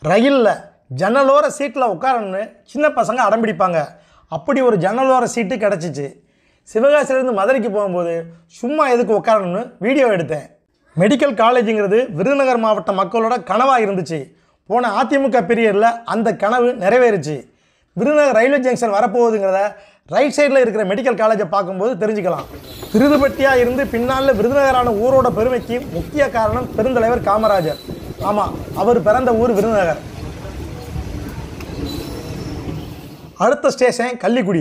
ரயிலில் ஜன்னலோர சீட்டில் உட்காரணும்னு சின்ன பசங்க அடம் பிடிப்பாங்க அப்படி ஒரு ஜன்னலோர சீட்டு கிடச்சிச்சு சிவகாசியிலேருந்து மதுரைக்கு போகும்போது சும்மா எதுக்கு உட்காரணும்னு வீடியோ எடுத்தேன் மெடிக்கல் காலேஜுங்கிறது விருதுநகர் மாவட்ட மக்களோட கனவாக இருந்துச்சு போன அதிமுக பீரியடில் அந்த கனவு நிறைவேறுச்சு விருதுநகர் ரயில்வே ஜங்ஷன் வரப்போகுதுங்கிறத ரைட் சைடில் இருக்கிற மெடிக்கல் காலேஜை பார்க்கும்போது தெரிஞ்சுக்கலாம் விருதுபட்டியாக இருந்து பின்னால் விருதுநகரான ஊரோட பெருமைக்கு முக்கிய காரணம் பெருந்தலைவர் காமராஜர் ஆமாம் அவர் பிறந்த ஊர் விருதுநகர் அடுத்த ஸ்டேஷன் கள்ளிக்குடி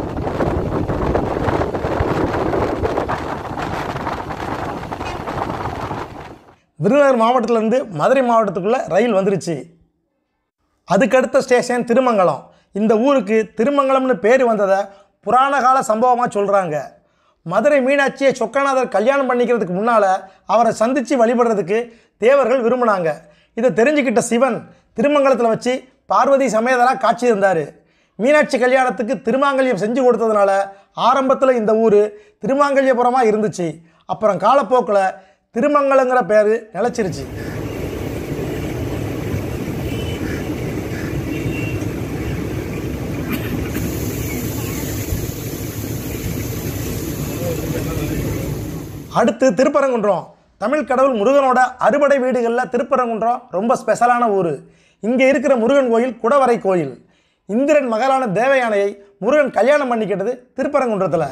விருதுநகர் மாவட்டத்திலேருந்து மதுரை மாவட்டத்துக்குள்ளே ரயில் வந்துருச்சு அதுக்கடுத்த ஸ்டேஷன் திருமங்கலம் இந்த ஊருக்கு திருமங்கலம்னு பேர் வந்ததை புராண கால சம்பவமாக சொல்கிறாங்க மதுரை மீனாட்சியை சொக்கநாதர் கல்யாணம் பண்ணிக்கிறதுக்கு முன்னால் அவரை சந்தித்து வழிபடுறதுக்கு தேவர்கள் விரும்பினாங்க இதை தெரிஞ்சுக்கிட்ட சிவன் திருமங்கலத்தில் வச்சு பார்வதி சமேதராக காட்சி இருந்தார் மீனாட்சி கல்யாணத்துக்கு திருமாங்கல்யம் செஞ்சு கொடுத்ததுனால ஆரம்பத்தில் இந்த ஊர் திருமாங்கல்யபுரமாக இருந்துச்சு அப்புறம் காலப்போக்கில் திருமங்கலங்கிற பேர் நிலச்சிருச்சு அடுத்து திருப்பரங்குன்றம் தமிழ் கடவுள் முருகனோட அறுபடை வீடுகளில் திருப்பரங்குன்றம் ரொம்ப ஸ்பெஷலான ஊர் இங்கே இருக்கிற முருகன் கோயில் குடவரை கோயில் இந்திரன் மகளான தேவயானையை முருகன் கல்யாணம் பண்ணிக்கிட்டது திருப்பரங்குன்றத்தில்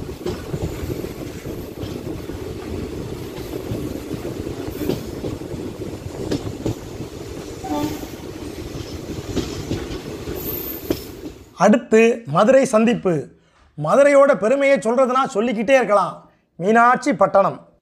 அடுத்து மதுரை சந்திப்பு மதுரையோட பெருமையை சொல்கிறதுனா சொல்லிக்கிட்டே இருக்கலாம் மீனாட்சி பட்டணம்